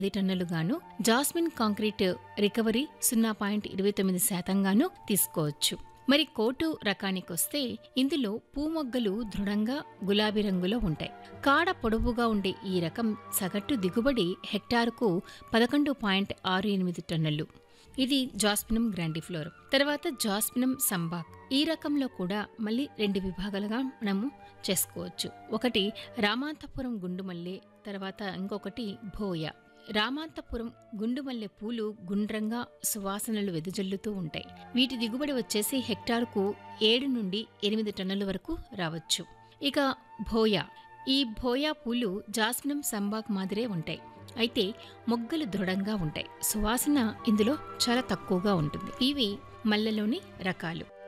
పది టన్నులుగాను jasmine concrete recovery సున్నా పాయింట్ ఇరవై తొమ్మిది శాతంగాను తీసుకోవచ్చు మరి కోటు రకానికొస్తే ఇందులో పూమొగ్గలు దృఢంగా గులాబీ రంగులో ఉంటాయి కాడ పొడవుగా ఉండే ఈ రకం సగటు దిగుబడి హెక్టారుకు పదకొండు పాయింట్ ఆరు ఎనిమిది టన్నులు ఇది జాస్మినం గ్రాండిఫ్లోర్ తర్వాత జాస్మినం సంబాక్ ఈ రకంలో కూడా మళ్ళీ రెండు విభాగాలుగా మనము చేసుకోవచ్చు ఒకటి రామాంతపురం గుండుమల్లె తర్వాత ఇంకొకటి భోయ రామాంతపురం గుండుమల్లె పూలు గుండ్రంగా సువాసనలు వెదజల్లుతూ ఉంటాయి వీటి దిగుబడి వచ్చేసి హెక్టారుకు ఏడు నుండి ఎనిమిది టన్నుల వరకు రావచ్చు ఇక భోయా ఈ భోయా పూలు జాస్మినం సంబాక్ మాదిరే ఉంటాయి అయితే మొగ్గలు దృఢంగా ఉంటాయి సువాసన ఇందులో చాలా తక్కువగా ఉంటుంది ఇవి మల్లెలోని రకాలు